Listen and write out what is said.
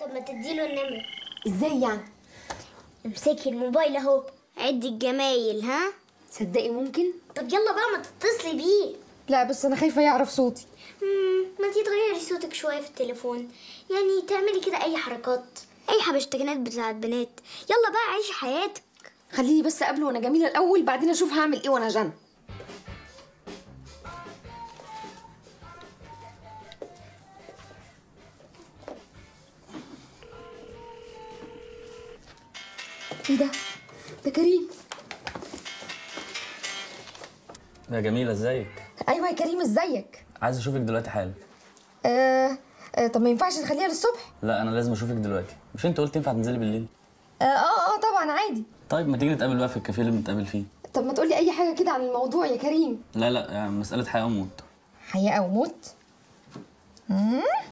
طب ما تديله النمرة ازاي يعني امسكي الموبايل اهو عدي الجمايل ها تصدقي ممكن طب يلا بقى ما تتصلي بيه لا بس انا خايفه يعرف صوتي مم، ما انتي تغيري صوتك شويه في التليفون يعني تعملي كده اي حركات اي حبشتكنات بتاعت بنات يلا بقى عيشي حياتك خليني بس اقابله وانا جميله الاول بعدين اشوف هعمل ايه وانا جنى ايه ده ده كريم يا جميلة ازيك؟ ايوه يا كريم ازيك عايز اشوفك دلوقتي حالا آه آه طب ما ينفعش تخليها للصبح لا انا لازم اشوفك دلوقتي مش انت قلت ينفع تنزلي بالليل اه اه, آه طبعا عادي طيب ما تيجي نتقابل بقى في الكافيه اللي بنتقابل فيه طب ما تقولي اي حاجه كده عن الموضوع يا كريم لا لا يعني مسألة حياة وموت حياه او موت مم؟